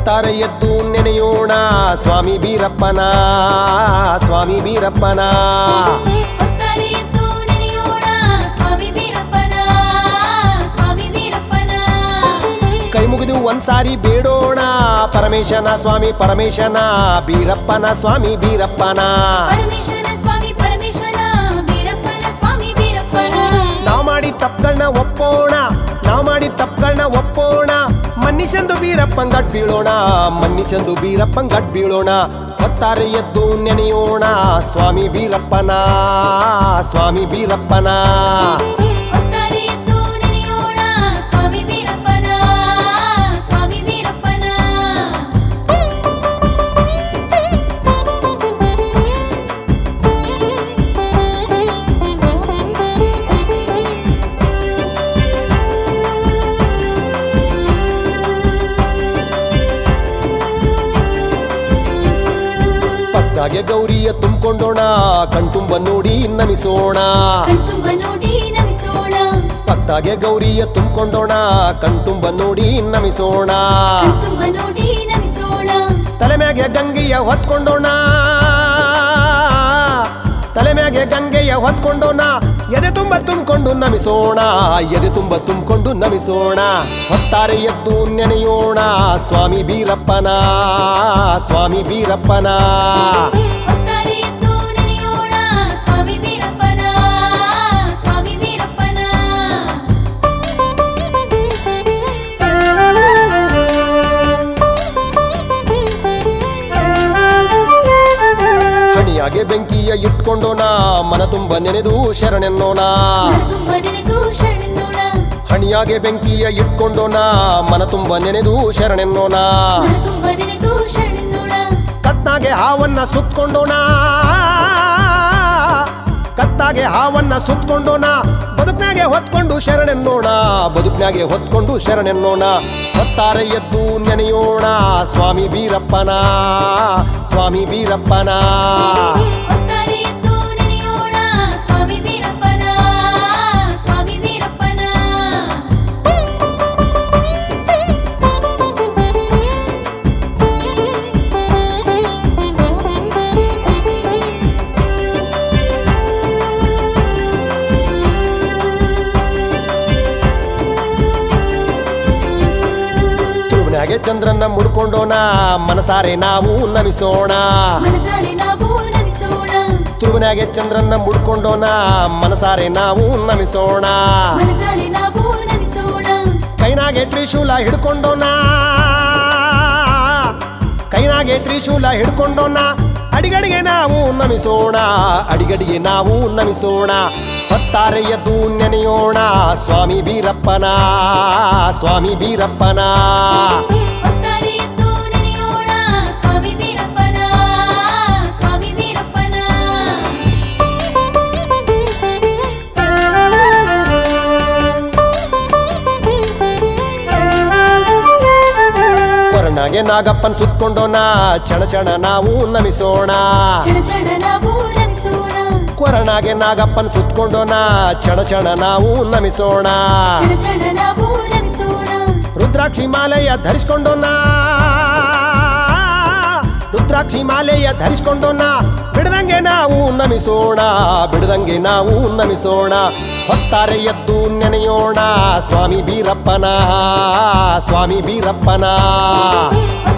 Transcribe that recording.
ಹೊತ್ತಾರೆ ಎದ್ದು ನೆನೆಯೋಣ ಸ್ವಾಮಿ ಬೀರಪ್ಪನ ಸ್ವಾಮಿ ಬೀರಪ್ಪನ ಹೊತ್ತಾರೆ ಎದ್ದು ನೆನೆಯೋಣ ಸ್ವಾಮಿ ವೀರಪ್ಪನ ಸ್ವಾಮಿ ವೀರಪ್ಪನ ಕೈ ಮುಗಿದು ಒಂದ್ಸಾರಿ ಬೇಡೋಣ ಪರಮೇಶನ ಸ್ವಾಮಿ ಪರಮೇಶನ ಬೀರಪ್ಪನ ಸ್ವಾಮಿ ಬೀರಪ್ಪನ ಪರಮೇಶನ ಸ್ವಾಮಿ ಪರಮೇಶನ ವೀರಪ್ಪನ ಸ್ವಾಮಿ ವೀರಪ್ಪನ ನಾವು ಮಾಡಿ ತಪ್ಪುಗಳನ್ನ ಒಪ್ಪೋಣ ನಾವು ಮಾಡಿ ತಪ್ಪುಗಳನ್ನ ಒಪ್ಪೋಣ ಮನ್ನಿಸೆಂದು ಬೀರಪ್ಪನ್ ಗಟ್ ಬೀಳೋಣ ಮನ್ನಿಸೆಂದು ಬೀರಪ್ಪನ್ ಗಟ್ ಬೀಳೋಣ ಹೊತ್ತಾರೆ ಎದ್ದು ನೆನೆಯೋಣ ಸ್ವಾಮಿ ಬೀರಪ್ಪನ ಸ್ವಾಮಿ ಬೀರಪ್ಪನ ಹೊತ್ತಾರೆ ಎದ್ದು ನೆನೆಯೋಣ ಸ್ವಾಮಿ ವೀರಪ್ಪನ ಸ್ವಾಮಿ ವೀರಪ್ಪನ ಪಕ್ಕಾಗೆ ಗೌರಿಯ ತುಂಬಿಕೊಂಡೋಣ ಕಣ್ತುಂಬ ನೋಡಿ ನಮಿಸೋಣ ಕಣ್ತುಂಬ ನೋಡಿ ನಮಿಸೋಣ ಪಕ್ಕಾಗೆ ಗೌರಿಯ ತುಂಬಿಕೊಂಡೋಣ ಕಣ್ತುಂಬ ನೋಡಿ ನಮಿಸೋಣ ಕಣ್ತುಂಬ ನೋಡಿ ನಮಿಸೋಣ ತಲೆ ಮ್ಯಾಗೆ ಗಂಗೆಯ ಹೊತ್ಕೊಂಡೋಣ ತಲೆ ಮ್ಯಾಗೆ ಗಂಗೆಯ ಹೊತ್ಕೊಂಡೋಣ ಎದೆ ತುಂಬ ತುಂಬಿಕೊಂಡು ನಮಿಸೋಣ ಎದೆ ತುಂಬ ತುಂಬಿಕೊಂಡು ನಮಿಸೋಣ ಹೊತ್ತಾರೆ ಎದ್ದು ನೆನೆಯೋಣ ಸ್ವಾಮಿ ಬೀರಪ್ಪನ ಸ್ವಾಮಿ ಬೀರಪ್ಪನ ಹೊತ್ತಾರೆ ಎದ್ದು ನೆನೆಯೋಣ ಸ್ವಾಮಿ ವೀರಪ್ಪನ ಸ್ವಾಮಿ ವೀರಪ್ಪನ ಹಣಿಯಾಗೆ ಬೆಂಕಿಯ ಇಟ್ಕೊಂಡೋಣ ಮನ ತುಂಬ ನೆನೆದು ಶರಣೆನ್ನೋಣ ತುಂಬ ನೆನೆದು ಶರಣೆನ್ನೋಣ ಹಣಿಯಾಗೆ ಬೆಂಕಿಯ ಇಟ್ಕೊಂಡೋಣ ಮನ ತುಂಬ ನೆನೆದು ಶರಣೆನ್ನೋಣ ತುಂಬ ನೆನೆದು ಶರಣೆನ್ನೋಣ ಕತ್ತಾಗೆ ಹಾವನ್ನ ಸುತ್ಕೊಂಡೋಣ ಕತ್ತಾಗೆ ಹಾವನ್ನ ಸುತ್ಕೊಂಡೋಣ ಬದುಕ್ನಾಗೆ ಹೊತ್ಕೊಂಡು ಶರಣೆನ್ನೋಣ ಬದುಕ್ನಾಗೆ ಹೊತ್ಕೊಂಡು ಶರಣೆನ್ನೋಣ ಹೊತ್ತಾರೆ ಎದ್ದು ನೆನೆಯೋಣ ಸ್ವಾಮಿ ಬೀರಪ್ಪನ ಸ್ವಾಮಿ ಬೀರಪ್ಪನ ಹೊತ್ತಾರೆ ಎದ್ದು ನೆನೆಯೋಣ ಸ್ವಾಮಿ ವೀರಪ್ಪನ ಸ್ವಾಮಿ ವೀರಪ್ಪನ ತುರುವಿನಾಗೆ ಚಂದ್ರನ್ನ ಮುಡ್ಕೊಂಡೋಣ ಮನಸಾರೆ ನಾವು ನಮಿಸೋಣ ಮನಸಾರೆ ನಾವು ನಮಿಸೋಣ ತುರುವಿನಾಗೆ ಚಂದ್ರನ್ನ ಮುಡ್ಕೊಂಡೋಣ ಮನಸಾರೆ ನಾವು ನಮಿಸೋಣ ಮನಸಾರೆ ನಾವು ನಮಿಸೋಣ ಕೈನಾಗೆ ತ್ರಿಶೂಲ ಹಿಡ್ಕೊಂಡೋಣ ಕೈನಾಗೆ ತ್ರಿಶೂಲ ಹಿಡ್ಕೊಂಡೋಣ ಅಡಿಗಡಿಗೆ ನಾವು ನಮಿಸೋಣ ಅಡಿಗಡಿಗೆ ನಾವು ನಮಿಸೋಣ ಹೊತ್ತಾರೆ ಎದ್ದು ನೆನೆಯೋಣ ಸ್ವಾಮಿ ಬೀರಪ್ಪನ ಸ್ವಾಮಿ ಬೀರಪ್ಪನ ಹೊತ್ತಾರೆ ಎದ್ದು ನೆನೆಯೋಣ ಸ್ವಾಮಿ ವೀರಪ್ಪನ ಸ್ವಾಮಿ ವೀರಪ್ಪನ ಕೊರನಾಗೆ ನಾಗಪ್ಪನ್ ಸುತ್ಕೊಂಡೋಣ ಚಣ ಚಣ ನಾವು ನಮಿಸೋಣ ಚಣ ಚಣ ನಾವು ನಮಿಸೋಣ ಕೊರನಾಗೆ ನಾಗಪ್ಪನ್ ಸುತ್ಕೊಂಡೋಣ ಚಣ ಚಣ ನಾವು ನಮಿಸೋಣ ಚಣ ಚಣ ನಾವು ನಮಿಸೋಣ ರುದ್ರಾಕ್ಷಿ ಮಾಲೆಯ ಧರಿಸ್ಕೊಂಡೋಣ ರುದ್ರಾಕ್ಷಿ ಮಾಲೆಯ ಧರಿಸ್ಕೊಂಡೋಣ ಬಿಡದಂಗೆ ನಾವು ನಮಿಸೋಣ ಬಿಡದಂಗೆ ನಾವು ನಮಿಸೋಣ ಹೊತ್ತಾರೆ ಎದ್ದು ನೆನೆಯೋಣ ಸ್ವಾಮಿ ಬೀರಪ್ಪನ ಸ್ವಾಮಿ ಬೀರಪ್ಪನ ಹೊತ್ತಾರೆ